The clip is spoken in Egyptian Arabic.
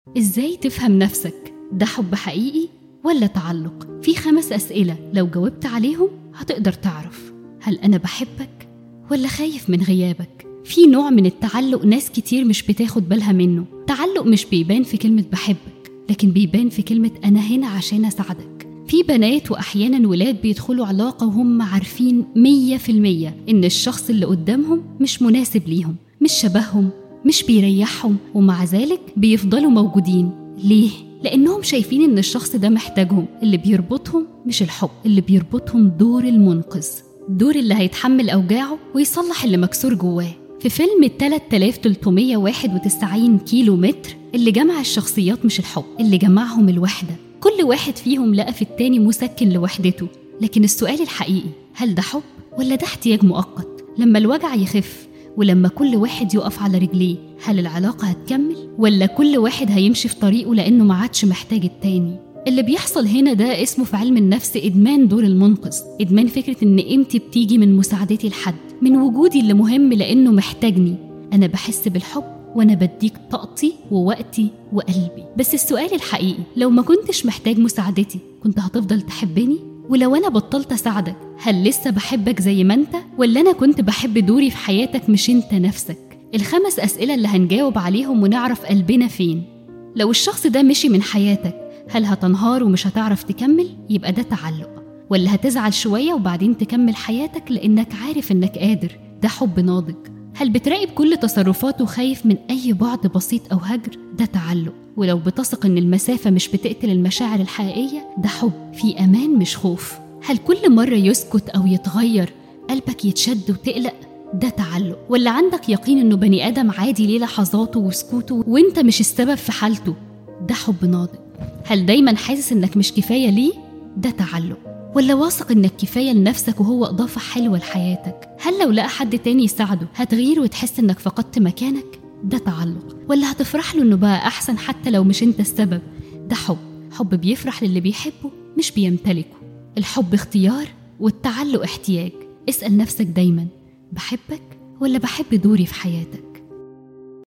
إزاي تفهم نفسك؟ ده حب حقيقي ولا تعلق؟ في خمس أسئلة لو جاوبت عليهم هتقدر تعرف هل أنا بحبك ولا خايف من غيابك؟ في نوع من التعلق ناس كتير مش بتاخد بالها منه تعلق مش بيبان في كلمة بحبك لكن بيبان في كلمة أنا هنا عشان أساعدك في بنات وأحيانا ولاد بيدخلوا علاقة وهم عارفين مية في المية إن الشخص اللي قدامهم مش مناسب ليهم مش شبههم مش بيريحهم ومع ذلك بيفضلوا موجودين ليه؟ لأنهم شايفين إن الشخص ده محتاجهم اللي بيربطهم مش الحب اللي بيربطهم دور المنقذ دور اللي هيتحمل أوجاعه ويصلح اللي مكسور جواه في فيلم 3391 كيلو متر اللي جمع الشخصيات مش الحب اللي جمعهم الوحدة كل واحد فيهم لقى في التاني مسكن لوحدته لكن السؤال الحقيقي هل ده حب ولا ده احتياج مؤقت لما الوجع يخف ولما كل واحد يقف على رجليه هل العلاقة هتكمل ولا كل واحد هيمشي في طريقه لأنه ما عادش محتاج التاني اللي بيحصل هنا ده اسمه في علم النفس إدمان دور المنقذ إدمان فكرة إن قيمتي بتيجي من مساعدتي لحد من وجودي اللي مهم لأنه محتاجني أنا بحس بالحب وأنا بديك طاقتي ووقتي وقلبي بس السؤال الحقيقي لو ما كنتش محتاج مساعدتي كنت هتفضل تحبني ولو أنا بطلت أساعدك هل لسه بحبك زي ما أنت ولا أنا كنت بحب دوري في حياتك مش أنت نفسك الخمس أسئلة اللي هنجاوب عليهم ونعرف قلبنا فين لو الشخص ده مشي من حياتك هل هتنهار ومش هتعرف تكمل يبقى ده تعلق ولا هتزعل شوية وبعدين تكمل حياتك لأنك عارف إنك قادر ده حب ناضج هل بتراقب كل تصرفاته خايف من أي بعد بسيط أو هجر ده تعلق ولو بتثق إن المسافة مش بتقتل المشاعر الحقيقية ده حب في أمان مش خوف هل كل مرة يسكت أو يتغير قلبك يتشد وتقلق ده تعلق ولا عندك يقين إنه بني آدم عادي ليه لحظاته وسكوته وإنت مش السبب في حالته ده حب ناضج هل دايما حاسس إنك مش كفاية ليه ده تعلق ولا واثق انك كفايه لنفسك وهو اضافه حلوه لحياتك هل لو لقى حد تاني يساعده هتغير وتحس انك فقدت مكانك ده تعلق ولا هتفرح له انه بقى احسن حتى لو مش انت السبب ده حب حب بيفرح للي بيحبه مش بيمتلكه الحب اختيار والتعلق احتياج اسال نفسك دايما بحبك ولا بحب دوري في حياتك